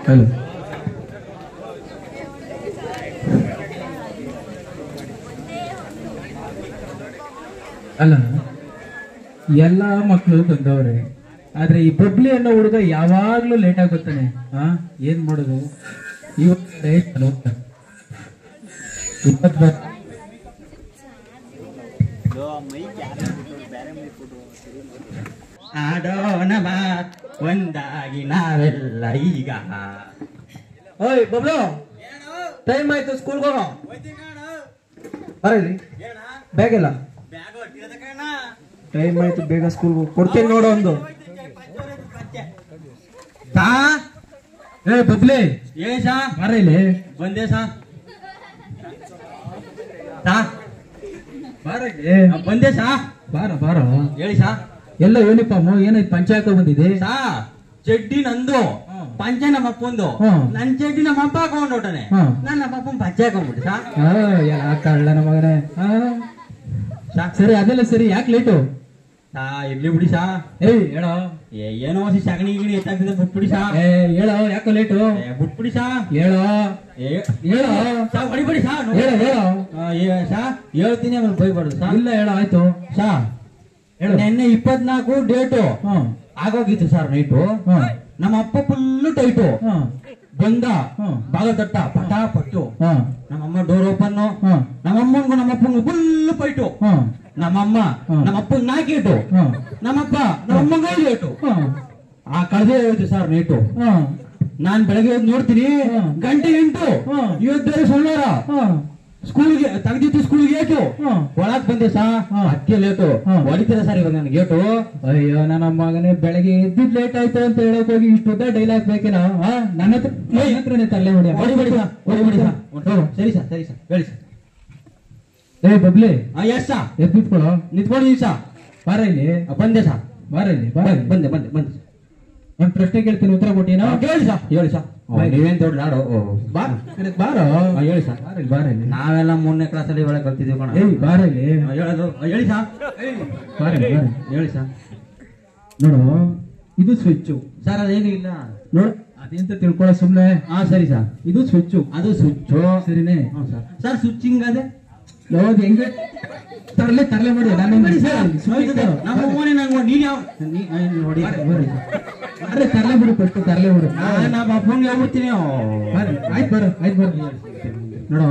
Hello ಅಲ್ಲ ಎಲ್ಲ ಮಕ್ಕಳು ಬಂದವ್ರೆ ಆದ್ರೆ ಈ ಬಬ್ಲಿ ಅನ್ನೋ ಹುಡುಗ ಯಾವಾಗ್ಲೂ ಲೇಟ್ ಆಗಿ ಬರ್ತಾನೆ ಹಾ ಏನ್ ಮಾಡೋದು ಇವತ್ತು ಇಪ್ಪತ್ ಬರ್ ಆಡೋಣ ಬಾ ಒಂದಾಗಿ ನಾವೆಲ್ಲ ಈಗ ಓಯ್ ಬಬ್ಲು ಟೈಮ್ ಆಯ್ತು ಸ್ಕೂಲ್ಗೆ ಹೋಗೋ ಬರ ಇಲ್ಲಿ ಬ್ಯಾಗ್ ಇಲ್ಲ ಟೈಮ್ ಆಯ್ತು ಬೇಗ ಸ್ಕೂಲ್ಗೆ ಕೊಡ್ತೀನಿ ನೋಡು ಒಂದು ಸಾ ಏ ಬಬ್ಲಿ ಏ ಸಾ ಬರ ಇಲ್ಲಿ ಬಂದೆ ಸಾ ಸಾ ಬಾರ ಇಲ್ಲಿ ಬಂದೆ ಸಾ ಬಾರ ಬಾರ ಹೇಳಿ ಸಾ ಎಲ್ಲ ಯೂನಿಫಾರ್ಮ್ ಏನಾಯ್ತು ಪಂಚಾಯತ್ ಬಂದಿದೆ ಸಾ ಚಡ್ಡಿ ನಂದು ಹ್ಮ್. ಪಂಚೆ ನಮ್ಮ ಅಪ್ಪಂದು ಹ್ಮ್. ನನ್ ಚಡ್ಡಿ ನಮ್ಮ ಅಪ್ಪ ಹಾಕೊಂಡ್ ಹೊರ್ಟಾನೆ ಹ್ಮ್. ನಾನು ನಮ್ಮ ಅಪ್ಪನ್ ಪಂಚೆ ಹಾಕೊಂಡ್ಬಿಟ್ಟು ಸಾ ಆ, ಎಲ್ಲ ಕಳ್ಳನ ಮಗನೇ ಆ, ಸಾ ಸರಿ ಅದೆಲ್ಲ ಸರಿ ಯಾಕೆ ಲೇಟು ಸಾ ಇರ್ಲಿ ಬಿಡಿ ಸಾ ಏಯ್ ಹೇಳೋ ಏ, ಏನೋ ಒಂದು ಸಗಣಿ ಗಿಣಿ ಎತ್ತಾಗ್ತದೆ ಬಿಟ್ಬಿಡಿ ಸಾ ಏ ಹೇಳೋ ಯಾಕೆ ಲೇಟು ಏ, ಬಿಟ್ಬಿಡಿ ಸಾ ಹೇಳೋ ಏ ಹೇಳೋ ಸಾ ಹೊಡಿಬಿಡಿ ಸಾ ನೋಡಿ. ಹೇಳೋ ಹೇಳೋ ಆ, ಏ, ಸಾ ಹೇಳ್ತೀನಿ ಆಮೇಲೆ ಬೈಬಾರ್ದು ಸಾ ಇಲ್ಲ ಹೇಳೋ ಆಯ್ತು ಸಾ ಹೇಳು ನೆನ್ನೆ ಇಪ್ಪತ್ನಾಲ್ಕು ಡೇಟು ಹ್ಮ್ ಆಗೋಗಿತ್ತು ಸರ್ ನೈಟು ಹ್ಮ್ ನಮ್ಮ ಅಪ್ಪ ಫುಲ್ಲು ಟೈಟು ಹ್ಮ್ ಬಂದ ಹ್ಮ್. ಬಾಗಲ್ ತಟ್ಟ ಪಟ ಪಟ್ಟು ಹ್ಮ್ ನಮ್ಮಮ್ಮ ಡೋರ್ ಓಪನ್ ಹ್ಮ್ ನಮ್ಮಮ್ಮನ್ಗೂ ನಮ್ಮಪ್ಪಂಗೂ ಫುಲ್ ಫೈಟು ಹ್ಮ್ ನಮ್ಮಮ್ಮ ಹ್ಮ್. ನಮ್ಮಪ್ಪನ್ ನಾಲ್ಕೇಟು ಹ್ಮ್ ನಮ್ಮಪ್ಪ ನಮ್ಮಮ್ಮಂಗ ಐದು ಏಟು ಹ್ಮ್ ಆ ಕಳೆದೇ ಹೋಯ್ತು ಸರ್ ನೈಟು ಹ್ಮ್ ನಾನ್ ಬೆಳಗ್ಗೆ ಹೋಗಿ ನೋಡ್ತೀನಿ ಹ್ಮ್. ಗಂಟೆ ಎಂಟು ಹ್ಮ್. ಇವತ್ತು ಬೇರೆ ಸೋಮವಾರ ಹ್ಮ್ ಸ್ಕೂಲ್ಗೆ ತೆಗ್ದಿತ್ತು ಸ್ಕೂಲ್ಗೆ ಏಟು ಹ್ಮ್. ಒಳಗ್ ಬಂದೆ ಸಾ ಹ್ಮ್. ಅಕ್ಕೆ ಲೇಟು ಹ್ಮ್. ಹೊಡಿತೀರ ಸರ್ ಇವಾಗ ನನ್ಗೆ ಏಟು ಅಯ್ಯೋ ನನ್ನ ಮಗನೇ ಬೆಳಗ್ಗೆ ಎದ್ದಿದ್ ಲೇಟ್ ಆಯ್ತು ಅಂತ ಹೇಳಕ್ ಹೋಗಿ ಇಷ್ಟುದ್ದ ಡೈಲಾಗ್ ಬೇಕೇನಾ ಆ, ನನ್ನ ಹತ್ರ ನನ್ನ ಹತ್ರನೇ ತಲೆ ಹೊಡಿ ಹೊಡಿಬೇಡಿ ಸಾ ಹೊಡಿಬೇಡಿ ಸಾ ಸರಿ ಸಾ ಸರಿ ಸಾ ಹೇಳಿ ಸಾ ಏ ಬಬ್ಲಿ ಆ, ಎಸ್ ಸಾ ಎದ್ದು ನಿಂತ್ಕೊಳ್ಳೋ ನಿಂತ್ಕೊಂಡಿದ್ದೀನಿ ಸಾ ಬಾರ ಇಲ್ಲಿ ಆ, ಬಂದೆ ಸಾ ಬಾರ ಇಲ್ಲಿ ಬಾರ ಬಂದೆ ಇಲ್ಲಿ. ಬಂದೆ ಬಂದೆ ಬಂದೆ ಒಂದ್ ಪ್ರಶ್ನೆ ಕೇಳ್ತೀನಿ ಉತ್ತರ ಕೊಟ್ಟಿನ ಆ, ಹೇಳಿ ಸಾ ಹೇಳಿ ಸಾ ಬಾಯ್. ನೀವೇನ್ ದೊಡ್ಡ ನಾಡು ಬಾ ಬಾರೋ ಆ, ಹೇಳಿ ಸಾ ಬಾರ ಇಲ್ಲಿ ಬಾರ ಇಲ್ಲಿ ನಾವೆಲ್ಲ ಮೂರನೇ ಕ್ಲಾಸಲ್ಲಿ ಒಳಗೆ ಕಲ್ತಿದ್ದೀವಿ ಕಣ ಏಯ್ ಬಾರ ಇಲ್ಲಿ ಆ, ಹೇಳೋದು ಆ, ಹೇಳಿ ಸಾ ಬಾರ ಇಲ್ಲಿ, ಬಾರ ಇಲ್ಲಿ. ಹೇಳಿ ಸಾ ನೋಡು ಇದು ಸ್ವಿಚ್ ಸರ್ ಅದೇನು ಇಲ್ಲ ನೋಡು ಅದೆಂತ ತಿಳ್ಕೊಳ್ಳೋ ಸುಮ್ನೆ ಹಾ ಸರಿ ಸಾ ಇದು ಸ್ವಿಚ್ ಅದು ಸ್ವಿಚ್ ಸರಿನೇ ಸರ್ ಸರ್ ಸ್ವಿಚ್ಚಿಂಗ್ ಅದೇ ಯಾವ್ದು ಹೆಂಗೆ ತರಲೆ ತರಲೆ ಮಾಡಿ ನಾನು ಬಿಡಿ ಸರ್ ನಮ್ಮ ಮನೆ ನಂಗೆ ನೀನ್ ಯಾವ ನೀ- ಆ, ನೀನ್ ನೋಡಿ ಅರೆ ತರಲೆ ಬಿಡು ಫಸ್ಟ್ ತರಲೆ ಬಿಡು ನಾನು ನಮ್ಮ ಅಪ್ಪಂಗೆ ಹೋಗ್ಬಿಡ್ತೀನಿ ಬಾರೆ, ಆಯ್ತ್ ಬರ ಆಯ್ತ್ ಬರ ನೋಡು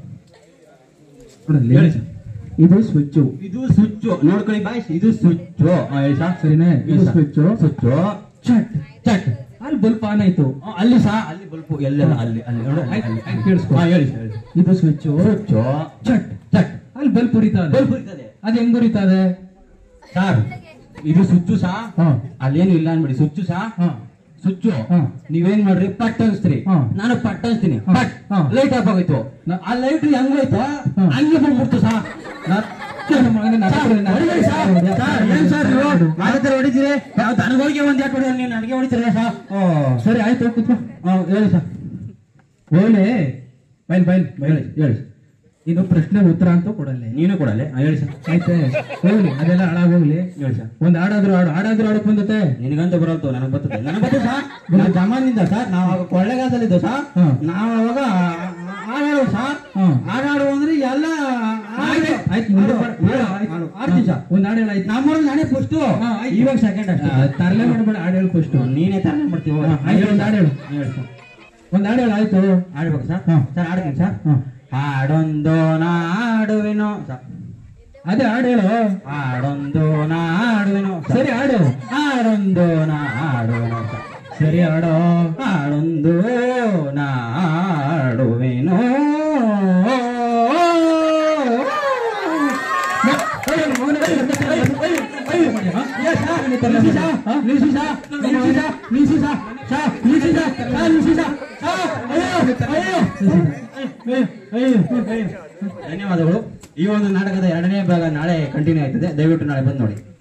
ನೋಡು, ಇಲ್ಲಿ. ಹೇಳಿ ಸರ್. ಇದು ಸ್ವಿಚ್ ಇದು ಸ್ವಿಚ್ ನೋಡ್ಕೊಳ್ಳಿ ಬಾಯ್ ಇದು ಸ್ವಿಚ್ ಹೇಳಿ ಸಾ ಸರಿನೇ ಇದು ಇದು ಸ್ವಿಚ್ ಸ್ವಿಚ್ ಚಟ್ ಚಟ್ ಅಲ್ಲಿ ಬಲ್ಪ್ ಆನ್ ಆಯ್ತು ಆ, ಅಲ್ಲಿ ಸಾ ಅಲ್ಲಿ ಬಲ್ಪು ಎಲ್ಲೆಲ್ಲ ಅಲ್ಲಿ ಅಲ್ಲಿ ನೋಡು ಆಯ್ತ್, ಆಯ್ತ್, ಕೇಳಿಸ್ಕೊ. ಹಾ, ಹೇಳಿ ಸರ್, ಹೇಳಿ ಇದು ಸ್ವಿಚ್ ಸ್ವಿಚ್ ಚಟ್ ಚಟ್ ಅಲ್ಲಿ ಬಲ್ಪ್ ಉರಿತಾ ಇದೆ ಬಲ್ಪ್ ಇರ್ತದೆ ಅದು ಹೆಂಗ್ ಉರಿತಾ ಇದೆ ಸರ್ ಇದು ಸ್ವಿಚ್ ಸಾ ಹಾ ಅಲ್ಲೇನು ಇಲ್ಲ ಅನ್ಬಿಡಿ ಸ್ವಿಚ್ ಸಾ ಹಾ ಸ್ವಿಚ್ ಹಾ. ನೀವೇನ್ ಮಾಡ್ರಿ ಪಟ್ ಅನ್ಸ್ತೀರಿ ಹಾ. ನಾನು ಪಟ್ ಅನ್ಸ್ತೀನಿ ಹಾ. ಪಟ್ ಹಾ. ಲೈಟ್ ಆಫ್ ಆಗೋಯ್ತು ನ- ಆ ಲೈಟ್ ಹೆಂಗೋಯ್ತು ಹಾ. ಹಂಗೆ ಬಂದ್ಬಿಡ್ತು ಸಾ ನನ್ನ ಮಗನೇ ನನ್ನ ಹತ್ರ ನನ್ನ ಹೊಡಿಬೇಡಿ ಸಾ. ಹತ್ರ ಸರ್, ಏನ್ ಸರ್ ನೀವು ನನ್ನ ಹತ್ರ ಹೊಡಿತೀರಿ ಯಾವ ದನಗಳಿಗೆ ಒಂದ್ ಯಾಕೆ ಹೊಡೆಯೋದು ನೀವು ನನಗೆ ಹೊಡಿತೀರ ಸಾ ಸರಿ ಆಯ್ತು ಕೂತ್ಕೋ ಹೇಳಿ ಸಾ ಹೋಗ್ಲಿ ಬೈಲ್ ಬೈಲ್ ಬೈಲ್ ಹೇಳಿ ಹೇಳಿ ಇದು ಪ್ರಶ್ನೆ ಉತ್ತರ ಅಂತೂ ಕೊಡಲ್ಲ ನೀನು ಕೊಡಲೆ ಹೇಳಿ ಸರ್ ಆಯ್ತೆ ಹೋಗ್ಲಿ ಅದೆಲ್ಲ ಹಾಳಾಗೋಗ್ಲಿ ಹೇಳಿ ಸರ್ ಒಂದ್ ಹಾಡಾದ್ರೂ ಹಾಡು ಹಾಡಾದ್ರೂ ಹಾಡಕ್ ಬಂದತೆ ನಿನಗಂತ ಬರಲ್ತು ನನಗೆ ಬರ್ತದೆ ನನಗೆ ಬರ್ತದೆ ಸರ್ ನಾವು ಜಮಾನಿಂದ ಸರ್ ನಾವು ಆಗ ಕೊಳ್ಳೆಗಾಲದಲ್ಲಿದ್ದು ಸರ್ ಹ್ಮ್. ನಾವು ಅವಾಗ ಹಾಡಾಡುವ ಸರ್ ಹ್ಮ್. ಹಾಡಾಡು ಅಂದ್ರೆ ಎಲ್ಲ ಆಯ್ತು, ಆಯ್ತು, ಮುಂದೆ ಬರ- ಹೇಳು, ಆಯ್ತು. ಹಾಡು, ಆಡ್ತೀನಿ ಸರ್ ಒಂದ್ ಹಾಡು ಹೇಳು, ಆಯ್ತು ನಮ್ಮೂರಲ್ಲಿ ನಾನೇ ಫಸ್ಟ್ ಹಾ, ಆಯ್ತು. ಇವಾಗ ಸೆಕೆಂಡ್ ಅಷ್ಟೇ ಆ, ತರಲೆ ಮಾಡ್ಬೇಡ ಹಾಡು ಹೇಳು ಫಸ್ಟ್ ನೀನೇ ತಾನೇ ಮಾಡ್ತೀವಿ ಆಯ್ತು ಒಂದ್ ಹಾಡು ಹೇಳು ಹೇಳಿ ಸರ್ ಒಂದ್ ಹಾಡು ಹೇಳು ಆಯ್ತು ಆಡ್ಬೇಕು ಸರ್ ಹಾ. ಸರ್ ಆಡ್ತೀನಿ ಸರ್ ಹ್ಮ್. ಹಾಡೊಂದು ನಾಡುವೆನೋ ಸರ್ ಅದೇ ಹಾಡು ಹೇಳು ಹಾಡೊಂದು ನಾಡುವೆನೋ ಸರ್. ಸರಿ ಹಾಡು ಹಾಡೊಂದು ನಾಡುವೆನೋ ಸರ್ ಸರಿ ಹಾಡು ಹಾಡೊಂದು ನಾಡುವೆನೋ ಧನ್ಯವಾದಗಳು ಈ ಒಂದು ನಾಟಕದ ಎರಡನೇ ಭಾಗ ನಾಳೆ ಕಂಟಿನ್ಯೂ ಆಯ್ತದೆ ದಯವಿಟ್ಟು ನಾಳೆ ಬಂದು ನೋಡಿ